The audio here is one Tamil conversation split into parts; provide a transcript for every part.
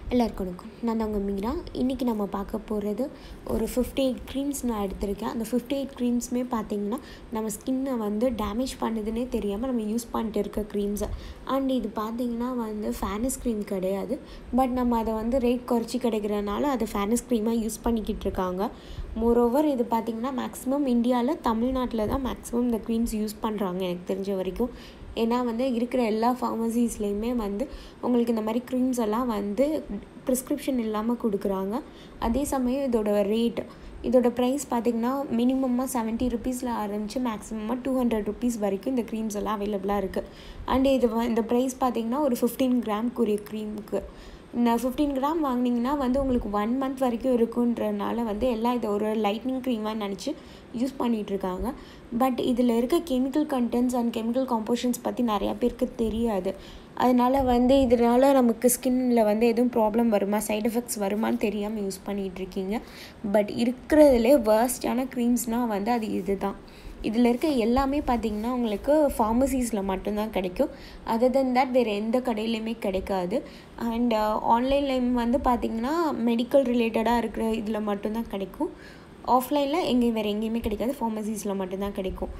எல்லாருக்கும் வணக்கம் நான் தான் உங்கள் மீரா இன்றைக்கி நம்ம பார்க்க போகிறது ஒரு ஃபிஃப்டி எயிட் க்ரீம்ஸ் நான் எடுத்திருக்கேன் அந்த ஃபிஃப்டி எயிட் க்ரீம்ஸுமே பார்த்தீங்கன்னா நம்ம ஸ்கின்னை வந்து டேமேஜ் பண்ணுதுன்னே தெரியாமல் நம்ம யூஸ் பண்ணிட்டு இருக்க க்ரீம்ஸை அண்ட் இது பார்த்தீங்கன்னா வந்து ஃபேனஸ் க்ரீம் கிடையாது பட் நம்ம அதை வந்து ரேட் குறைச்சி கிடைக்கிறனால அதை ஃபேனஸ் க்ரீமாக யூஸ் பண்ணிக்கிட்டு இருக்காங்க மோரோவர் இது பார்த்திங்கன்னா மேக்ஸிமம் இந்தியாவில் தமிழ்நாட்டில் தான் மேக்ஸிமம் இந்த க்ரீம்ஸ் யூஸ் பண்ணுறாங்க எனக்கு தெரிஞ்ச வரைக்கும் ஏன்னா வந்து இருக்கிற எல்லா ஃபார்மசிஸ்லேயுமே வந்து உங்களுக்கு இந்த மாதிரி க்ரீம்ஸ் எல்லாம் வந்து ப்ரிஸ்கிரிப்ஷன் இல்லாமல் கொடுக்குறாங்க அதே சமயம் இதோட ரேட் இதோட ப்ரைஸ் பார்த்திங்கன்னா மினிமமாக செவன்ட்டி ருபீஸில் ஆரம்பித்து மேக்ஸிமமாக டூ ஹண்ட்ரட் ருபீஸ் வரைக்கும் இந்த க்ரீம்ஸ் எல்லாம் அவைலபிளாக இருக்குது அண்ட் இது வ- இந்த ப்ரைஸ் பார்த்திங்கன்னா ஒரு ஃபிஃப்டீன் கிராம்க்குரிய க்ரீமுக்கு இந்த ஃபிஃப்டீன் கிராம் வாங்கினீங்கன்னா வந்து உங்களுக்கு ஒன் மந்த் வரைக்கும் இருக்குன்றனால வந்து எல்லாம் இதை ஒரு லைட்னிங் க்ரீமாக நினச்சி யூஸ் பண்ணிகிட்ருக்காங்க பட் இதில் இருக்க chemical contents and chemical compositions பற்றி நிறையா பேருக்கு தெரியாது அதனால் வந்து இதனால் நமக்கு ஸ்கின்னில் வந்து எதுவும் ப்ராப்ளம் வருமா சைடு எஃபெக்ட்ஸ் வருமான்னு தெரியாமல் யூஸ் பண்ணிகிட்டு இருக்கீங்க பட் இருக்கிறதுலே வேர்ஸ்டான க்ரீம்ஸ்னால் வந்து அது இதுதான் இதில் இருக்க எல்லாமே பார்த்தீங்கன்னா உங்களுக்கு ஃபார்மசிஸில் மட்டும்தான் கிடைக்கும் அதர் தென் தட் வேறு எந்த கடையிலையுமே கிடைக்காது அண்ட் ஆன்லைன்லேயும் வந்து பார்த்தீங்கன்னா மெடிக்கல் ரிலேட்டடாக இருக்கிற இதில் மட்டும்தான் கிடைக்கும் ஆஃப்லைனில் எங்கேயும் வேறு எங்கேயுமே கிடைக்காது ஃபார்மசிஸில் மட்டும்தான் கிடைக்கும்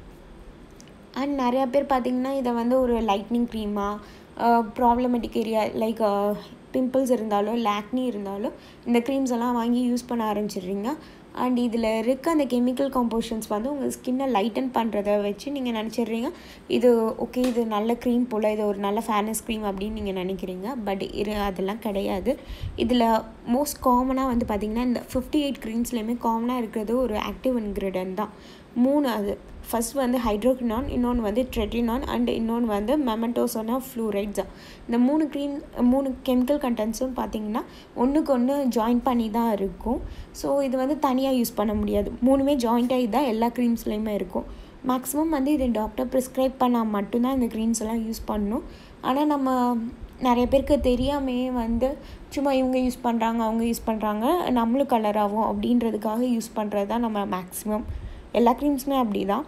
அண்ட் நிறையா பேர் பார்த்தீங்கன்னா இதை வந்து ஒரு லைட்னிங் க்ரீமாக ப்ராப்ளமேட்டிக் ஏரியா லைக் பிம்பிள்ஸ் இருந்தாலும் லாக்னி இருந்தாலும் இந்த க்ரீம்ஸ் எல்லாம் வாங்கி யூஸ் பண்ண ஆரம்பிச்சிடுறீங்க அண்ட் இதில் இருக்க அந்த கெமிக்கல் காம்போஷன்ஸ் வந்து உங்கள் ஸ்கின்னை லைட்டன் பண்ணுறத வச்சு நீங்கள் நினச்சிடுறீங்க இது ஓகே இது நல்ல க்ரீம் போல் இது ஒரு நல்ல ஃபேர்னஸ் க்ரீம் அப்படின்னு நீங்கள் நினைக்கிறீங்க பட் இரு அதெல்லாம் கிடையாது இதில் மோஸ்ட் காமனாக வந்து பார்த்திங்கன்னா இந்த ஃபிஃப்டி எயிட் க்ரீம்ஸ்லேயுமே காமனாக இருக்கிறது ஒரு ஆக்டிவ் இன்க்ரீடியன்ட் தான் மூணு அது ஃபர்ஸ்ட் வந்து ஹைட்ரோக்னான் இன்னொன்று வந்து ட்ரெட்டினான் அண்ட் இன்னொன்று வந்து மெமெண்டோசோனா ஃப்ளூரைட்ஸ் இந்த மூணு க்ரீம் மூணு கெமிக்கல் கண்டென்ட்ஸும் பார்த்தீங்கன்னா ஒன்றுக்கு ஒன்று ஜாயின் பண்ணி தான் இருக்கும் ஸோ இது வந்து தனியாக யூஸ் பண்ண முடியாது மூணுமே ஜாயிண்ட் ஆகி தான் எல்லா க்ரீம்ஸ்லேயுமே இருக்கும் மேக்ஸிமம் வந்து இது டாக்டர் ப்ரிஸ்கிரைப் பண்ணால் மட்டும்தான் இந்த க்ரீம்ஸ் எல்லாம் யூஸ் பண்ணணும் ஆனால் நம்ம நிறைய பேருக்கு தெரியாமையே வந்து சும்மா இவங்க யூஸ் பண்ணுறாங்க அவங்க யூஸ் பண்ணுறாங்க நம்மளும் கலர் ஆகும் அப்படின்றதுக்காக யூஸ் பண்ணுறது தான் நம்ம மேக்ஸிமம் எல்லா க்ரீம்ஸுமே அப்படி தான்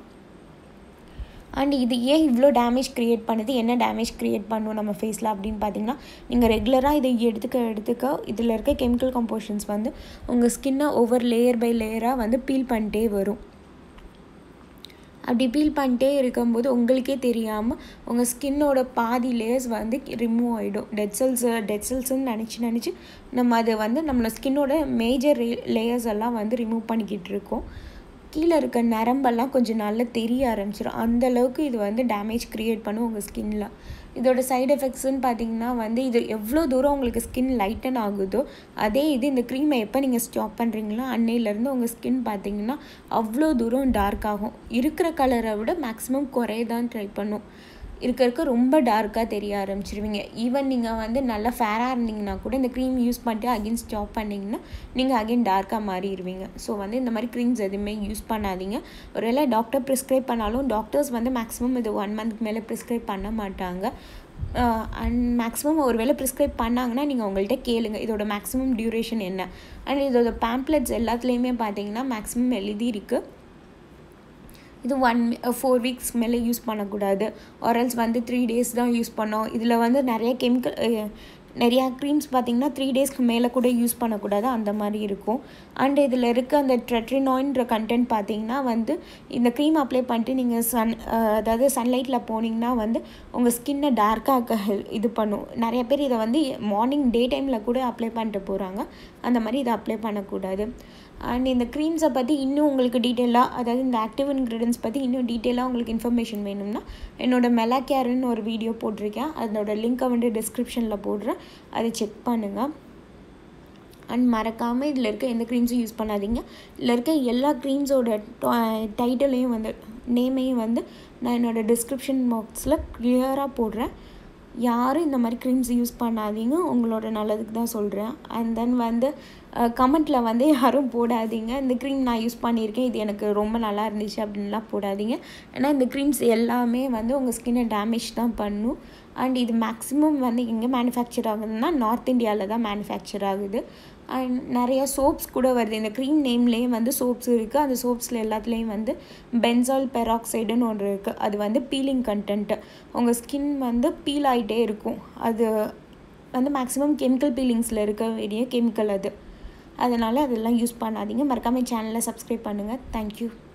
அண்ட் இது ஏன் இவ்வளோ டேமேஜ் க்ரியேட் பண்ணுது என்ன டேமேஜ் க்ரியேட் பண்ணும் நம்ம ஃபேஸில் அப்படின்னு பார்த்தீங்கன்னா நீங்கள் ரெகுலராக இதை எடுத்துக்க எடுத்துக்க இதில் இருக்க கெமிக்கல் கம்போஷன்ஸ் வந்து உங்கள் ஸ்கின்னை ஒவ்வொரு லேயர் பை லேயராக வந்து பீல் பண்ணிட்டே வரும் அப்படி பீல் பண்ணிட்டே இருக்கும்போது உங்களுக்கே தெரியாமல் உங்கள் ஸ்கின்னோட பாதி லேயர்ஸ் வந்து ரிமூவ் ஆகிடும் டெட் செல்ஸு டெட் செல்ஸ்ன்னு நினச்சி நினச்சி நம்ம அதை வந்து நம்மளோட ஸ்கின்னோட மேஜர் லேயர்ஸ் எல்லாம் வந்து ரிமூவ் பண்ணிக்கிட்டு இருக்கோம் கீழே இருக்க நரம்பெல்லாம் கொஞ்சம் நல்லா தெரிய ஆரம்பிச்சிடும் அந்த அளவுக்கு இது வந்து டேமேஜ் க்ரியேட் பண்ணும் உங்கள் ஸ்கின்ல இதோட சைடு எஃபெக்ட்ஸ்னு பார்த்தீங்கன்னா வந்து இது எவ்வளோ தூரம் உங்களுக்கு ஸ்கின் லைட்டன் ஆகுதோ அதே இது இந்த க்ரீமை எப்போ நீங்கள் ஸ்டாப் பண்ணுறீங்களோ அன்னையிலேருந்து உங்கள் ஸ்கின் பார்த்தீங்கன்னா அவ்வளோ தூரம் டார்க் ஆகும் இருக்கிற கலரை விட மேக்ஸிமம் குறைய தான் ட்ரை பண்ணும் இருக்க இருக்க ரொம்ப டார்க்காக தெரிய ஆரம்பிச்சிருவீங்க ஈவன் நீங்கள் வந்து நல்லா ஃபேராக இருந்தீங்கன்னா கூட இந்த க்ரீம் யூஸ் பண்ணிட்டு அகைன் ஸ்டாப் பண்ணிங்கன்னா நீங்கள் அகைன் டார்க்காக மாறிடுவீங்க ஸோ வந்து இந்த மாதிரி க்ரீம்ஸ் எதுவுமே யூஸ் பண்ணாதீங்க ஒருவேளை டாக்டர் ப்ரிஸ்கிரைப் பண்ணாலும் டாக்டர்ஸ் வந்து மேக்ஸிமம் இது ஒன் மந்த்க்கு மேலே ப்ரிஸ்கிரைப் பண்ண மாட்டாங்க அண்ட் மேக்ஸிமம் ஒரு வேளை ப்ரிஸ்கிரைப் பண்ணாங்கன்னா நீங்கள் உங்கள்கிட்ட கேளுங்க இதோட மேக்ஸிமம் டியூரேஷன் என்ன அண்ட் இதோட பேம்ப்ளெட்ஸ் எல்லாத்துலேயுமே பார்த்தீங்கன்னா மேக்ஸிமம் எழுதி இருக்குது இது ஒன் ஃபோர் வீக்ஸ் மேலே யூஸ் பண்ணக்கூடாது ஆரல்ஸ் வந்து த்ரீ டேஸ் தான் யூஸ் பண்ணோம் இதில் வந்து நிறைய கெமிக்கல் நிறையா க்ரீம்ஸ் பார்த்தீங்கன்னா த்ரீ டேஸ்க்கு மேலே கூட யூஸ் பண்ணக்கூடாது அந்த மாதிரி இருக்கும் அண்ட் இதில் இருக்க அந்த ட்ரெட்ரினாயின்ற கண்டென்ட் பார்த்தீங்கன்னா வந்து இந்த க்ரீம் அப்ளை பண்ணிட்டு நீங்கள் சன் அதாவது சன்லைட்டில் போனீங்கன்னா வந்து உங்கள் ஸ்கின்னை டார்க்காக ஹெல் இது பண்ணும் நிறைய பேர் இதை வந்து மார்னிங் டே டைமில் கூட அப்ளை பண்ணிட்டு போகிறாங்க அந்த மாதிரி இதை அப்ளை பண்ணக்கூடாது அண்ட் இந்த க்ரீம்ஸை பற்றி இன்னும் உங்களுக்கு டீட்டெயிலாக அதாவது இந்த ஆக்டிவ் இன்க்ரீடியன்ஸ் பற்றி இன்னும் டீட்டெயிலாக உங்களுக்கு இன்ஃபர்மேஷன் வேணும்னா என்னோட மெலாகேர்னு ஒரு வீடியோ போட்டிருக்கேன் அதோட லிங்க்கை வந்து டிஸ்கிரிப்ஷனில் போடுறேன் அதை செக் பண்ணுங்கள் அண்ட் மறக்காமல் இதில் இருக்க எந்த க்ரீம்ஸும் யூஸ் பண்ணாதீங்க இதில் இருக்க எல்லா க்ரீம்ஸோட டைட்டிலையும் வந்து நேமையும் வந்து நான் என்னோடய டிஸ்கிரிப்ஷன் பாக்ஸில் க்ளியராக போடுறேன் யாரும் இந்த மாதிரி க்ரீம்ஸ் யூஸ் பண்ணாதீங்க உங்களோட நல்லதுக்கு தான் சொல்கிறேன் அண்ட் தென் வந்து கமெண்ட்டில் வந்து யாரும் போடாதீங்க இந்த க்ரீம் நான் யூஸ் பண்ணியிருக்கேன் இது எனக்கு ரொம்ப நல்லா இருந்துச்சு அப்படின்லாம் போடாதீங்க ஏன்னா இந்த க்ரீம்ஸ் எல்லாமே வந்து உங்கள் ஸ்கின்னை டேமேஜ் தான் பண்ணும் அண்ட் இது மேக்ஸிமம் வந்து எங்கே மேனுஃபேக்சர் ஆகுதுன்னா நார்த் இந்தியாவில் தான் மேனுஃபேக்சர் ஆகுது அண்ட் நிறையா சோப்ஸ் கூட வருது இந்த க்ரீம் நேம்லேயும் வந்து சோப்ஸ் இருக்குது அந்த சோப்ஸில் எல்லாத்துலேயும் வந்து பென்சால் பெராக்சைடுன்னு ஒன்று இருக்குது அது வந்து பீலிங் கண்டென்ட்டு உங்கள் ஸ்கின் வந்து பீல் ஆகிட்டே இருக்கும் அது வந்து மேக்ஸிமம் கெமிக்கல் பீலிங்ஸில் இருக்க வேண்டிய கெமிக்கல் அது அதனால் அதெல்லாம் யூஸ் பண்ணாதீங்க மறக்காமல் சேனலை சப்ஸ்கிரைப் பண்ணுங்கள் தேங்க்யூ